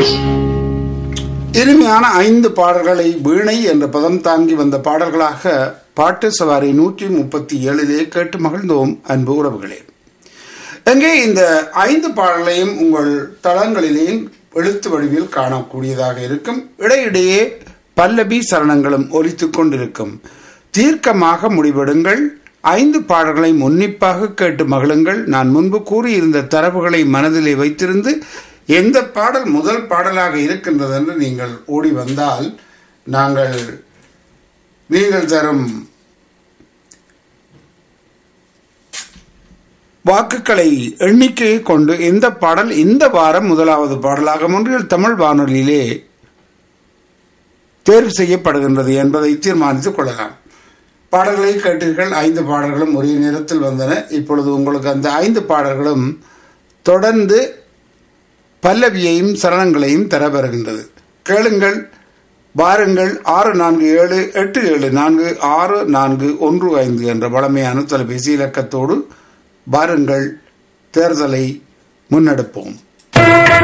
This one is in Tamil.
இனிமையான ஐந்து பாடல்களை வீணை என்ற பதம் தாங்கி வந்த பாடல்களாக பாட்டு சவாரி நூற்றி முப்பத்தி ஏழிலே கேட்டு மகிழ்ந்தோம் அன்பு உறவுகளே எங்கே இந்த ஐந்து பாடல்களையும் உங்கள் தளங்களிலேயும் எழுத்து வடிவில் காணக்கூடியதாக இருக்கும் இடையிடையே பல்லவி சரணங்களும் ஒலித்துக் கொண்டிருக்கும் தீர்க்கமாக முடிவெடுங்கள் ஐந்து பாடல்களை உன்னிப்பாக கேட்டு மகிழுங்கள் நான் முன்பு கூறியிருந்த தரவுகளை மனதிலே வைத்திருந்து எந்த பாடல் முதல் பாடலாக இருக்கின்றது என்று நீங்கள் ஓடி வந்தால் நாங்கள் நீங்கள் தரும் வாக்குகளை எண்ணிக்கையை கொண்டு இந்த பாடல் இந்த வாரம் முதலாவது பாடலாக ஒன்றில் தமிழ் வானொலியிலே தேர்வு செய்யப்படுகின்றது என்பதை தீர்மானித்துக் கொள்ளலாம் பாடல்களை கேட்டீர்கள் ஐந்து பாடல்களும் ஒரே நேரத்தில் வந்தன இப்பொழுது உங்களுக்கு அந்த ஐந்து பாடல்களும் தொடர்ந்து பல்லவியையும் சரணங்களையும் தர வருகின்றது கேளுங்கள் வாருங்கள் ஆறு நான்கு ஏழு எட்டு ஏழு நான்கு ஆறு நான்கு ஒன்று ஐந்து என்ற வளமையான தொலைபேசி இலக்கத்தோடு வாருங்கள் தேர்தலை முன்னெடுப்போம்